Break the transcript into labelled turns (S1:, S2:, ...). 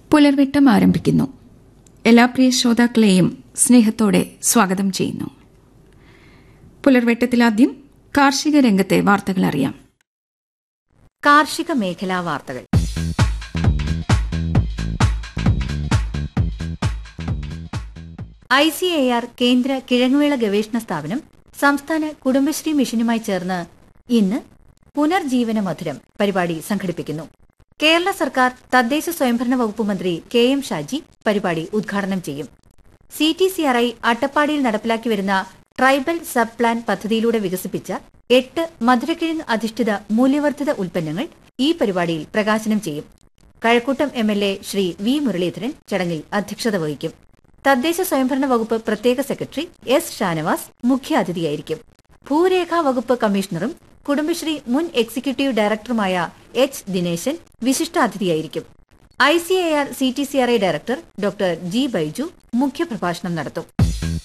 S1: പുലർവെട്ടം ആരംഭിക്കുന്നു എല്ലാ പ്രിയ ശ്രോതാക്കളെയും സ്നേഹത്തോടെ സ്വാഗതം ചെയ്യുന്നു പുലർവെട്ടത്തിലാദ്യം കാർഷിക രംഗത്തെ വാർത്തകൾ അറിയാം
S2: കാർഷിക മേഖലാ വാർത്തകൾ ഐ സി എ ആർ കേന്ദ്ര കിഴങ്ങുവിള ഗവേഷണ സ്ഥാപനം സംസ്ഥാന കുടുംബശ്രീ മിഷനുമായി ചേർന്ന് ഇന്ന് പുനർജീവന മധുരം പരിപാടി സംഘടിപ്പിക്കുന്നു കേരള സർക്കാർ തദ്ദേശ സ്വയംഭരണ വകുപ്പ് മന്ത്രി കെ എം ഷാജി പരിപാടി ഉദ്ഘാടനം ചെയ്യും C T C R I അട്ടപ്പാടിയിൽ നടപ്പിലാക്കി വരുന്ന ട്രൈബൽ സബ് പ്ലാൻ പദ്ധതിയിലൂടെ വികസിപ്പിച്ച എട്ട് മധുരക്കിഴങ്ങ് അധിഷ്ഠിത മൂല്യവർദ്ധിത ഉൽപ്പന്നങ്ങൾ ഈ പരിപാടിയിൽ പ്രകാശനം ചെയ്യും Kazhakoottam M L A Sri V Muraleedharan ചടങ്ങിൽ അധ്യക്ഷത വഹിക്കും തദ്ദേശ സ്വയംഭരണ വകുപ്പ് പ്രത്യേക സെക്രട്ടറി എസ് ഷാനവാസ് മുഖ്യാതിഥിയായിരിക്കും ഭൂരേഖാ വകുപ്പ് കമ്മീഷണറും കുടുംബശ്രീ മുൻ എക്സിക്യൂട്ടീവ് ഡയറക്ടറുമായ എച്ച് ദിനേശൻ വിശിഷ്ടാതിഥിയായിരിക്കും I C A R C T C R I director doctor G Baiju മുഖ്യപ്രഭാഷണം നടത്തും